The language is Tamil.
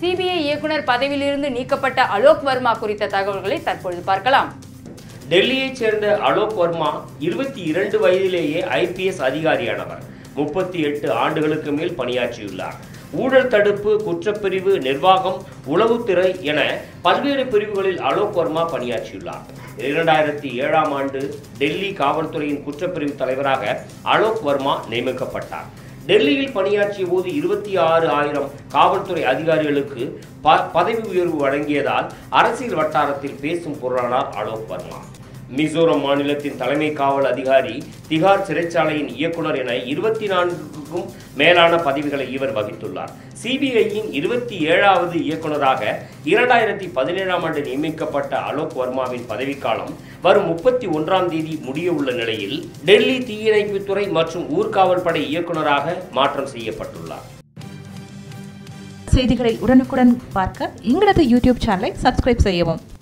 சிபிஐ இயக்குனர் பதவியிலிருந்து நீக்கப்பட்ட அலோக் வர்மா குறித்த தகவல்களை தற்பொழுது பார்க்கலாம் டெல்லியைச் சேர்ந்த அலோக் வர்மா இருபத்தி இரண்டு வயதிலேயே ஐபிஎஸ் அதிகாரியானவர் முப்பத்தி எட்டு ஆண்டுகளுக்கு மேல் பணியாற்றியுள்ளார் ஊழல் தடுப்பு குற்றப்பிரிவு நிர்வாகம் உளவுத்துறை என பல்வேறு பிரிவுகளில் அலோக் வர்மா பணியாற்றியுள்ளார் இரண்டாயிரத்தி ஏழாம் ஆண்டு டெல்லி காவல்துறையின் குற்றப்பிரிவு தலைவராக அலோக் வர்மா நியமிக்கப்பட்டார் டெல்லியில் பணியாற்றிய போது இருபத்தி ஆறு ஆயிரம் காவல்துறை அதிகாரிகளுக்கு ப பதவி உயர்வு வழங்கியதால் அரசியல் வட்டாரத்தில் பேசும் பொருளானார் அலோக் வர்மா மிசோரம் மாநிலத்தின் தலைமை காவல் அதிகாரி திகார் சிறைச்சாலையின் இயக்குனர் என இருபத்தி நான்குக்கும் மேலான பதவிகளை இவர் வகித்துள்ளார் சிபிஐயின் இருபத்தி ஏழாவது இயக்குனராக இரண்டாயிரத்தி பதினேழாம் ஆண்டு நியமிக்கப்பட்ட அலோக் வர்மாவின் பதவிக்காலம் வரும் முப்பத்தி ஒன்றாம் தேதி முடிய உள்ள நிலையில் டெல்லி தீயணைப்புத்துறை மற்றும் ஊர்காவல் படை இயக்குனராக மாற்றம் செய்யப்பட்டுள்ளார் செய்திகளை உடனுக்குடன் பார்க்க எங்களது யூடியூப் சேனலை சப்ஸ்கிரைப் செய்யவும்